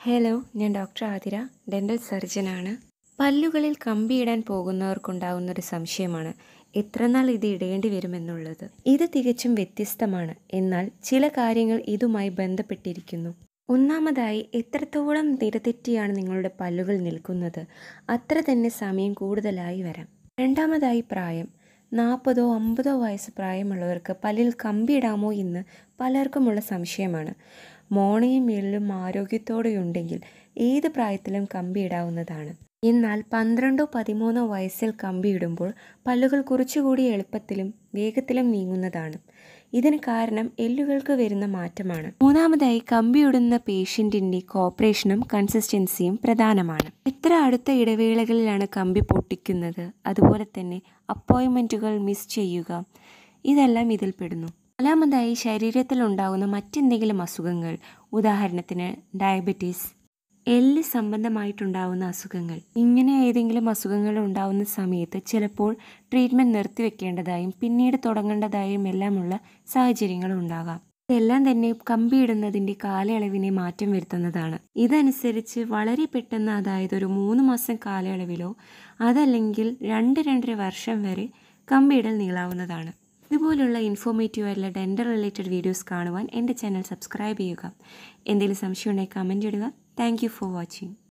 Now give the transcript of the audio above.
hello ഞാൻ doctor Athira dental സർജനാണ് പല്ലുകളിൽ കമ്പിയിടാൻ പോകുന്നവർക്കുണ്ടാകുന്നൊരു സംശയമാണ് എത്ര നാൾ ഇത് ഇടേണ്ടി വരുമെന്നുള്ളത് ഇത് തികച്ചും വ്യത്യസ്തമാണ് എന്നാൽ ചില കാര്യങ്ങൾ ഇതുമായി ബന്ധപ്പെട്ടിരിക്കുന്നു ഒന്നാമതായി എത്രത്തോളം നിരതെറ്റിയാണ് നിങ്ങളുടെ പല്ലുകൾ നിൽക്കുന്നത് അത്ര തന്നെ സമയം കൂടുതലായി വരാം രണ്ടാമതായി പ്രായം നാൽപ്പതോ അമ്പതോ വയസ്സ് പ്രായമുള്ളവർക്ക് പല്ലിൽ കമ്പിയിടാമോ എന്ന് പലർക്കുമുള്ള സംശയമാണ് മോണയും എല്ലും ആരോഗ്യത്തോടെയുണ്ടെങ്കിൽ ഏത് പ്രായത്തിലും കമ്പിയിടാവുന്നതാണ് എന്നാൽ പന്ത്രണ്ടോ പതിമൂന്നോ വയസ്സിൽ കമ്പിയിടുമ്പോൾ പല്ലുകൾ കുറച്ചുകൂടി എളുപ്പത്തിലും വേഗത്തിലും നീങ്ങുന്നതാണ് ഇതിന് കാരണം എല്ലുകൾക്ക് വരുന്ന മാറ്റമാണ് മൂന്നാമതായി കമ്പിയിടുന്ന പേഷ്യൻറ്റിൻ്റെ കോപ്പറേഷനും കൺസിസ്റ്റൻസിയും പ്രധാനമാണ് എത്ര അടുത്ത ഇടവേളകളിലാണ് കമ്പി പൊട്ടിക്കുന്നത് അതുപോലെ തന്നെ അപ്പോയിൻമെൻറ്റുകൾ മിസ് ചെയ്യുക ഇതെല്ലാം ഇതിൽ പെടുന്നു നാലാമതായി ശരീരത്തിൽ ഉണ്ടാകുന്ന മറ്റെന്തെങ്കിലും അസുഖങ്ങൾ ഉദാഹരണത്തിന് ഡയബറ്റീസ് എല്ല് സംബന്ധമായിട്ടുണ്ടാവുന്ന അസുഖങ്ങൾ ഇങ്ങനെ ഏതെങ്കിലും അസുഖങ്ങൾ ഉണ്ടാവുന്ന സമയത്ത് ചിലപ്പോൾ ട്രീറ്റ്മെൻറ്റ് നിർത്തിവെക്കേണ്ടതായും പിന്നീട് തുടങ്ങേണ്ടതായും എല്ലാമുള്ള സാഹചര്യങ്ങൾ ഉണ്ടാകാം ഇതെല്ലാം തന്നെ കമ്പിയിടുന്നതിൻ്റെ കാലയളവിനെ മാറ്റം വരുത്തുന്നതാണ് ഇതനുസരിച്ച് വളരെ പെട്ടെന്ന് അതായത് ഒരു മൂന്ന് മാസം കാലയളവിലോ അതല്ലെങ്കിൽ രണ്ട് രണ്ടര വർഷം വരെ കമ്പിയിടൽ നീളാവുന്നതാണ് ഇതുപോലുള്ള ഇൻഫോർമേറ്റീവ് ആയിട്ടുള്ള ഡെൻ്റൽ റിലേറ്റഡ് വീഡിയോസ് കാണുവാൻ എൻ്റെ ചാനൽ സബ്സ്ക്രൈബ് ചെയ്യുക എന്തെങ്കിലും സംശയം ഉണ്ടെങ്കിൽ കമൻറ്റ് ഇടുക താങ്ക് യു ഫോർ വാച്ചിങ്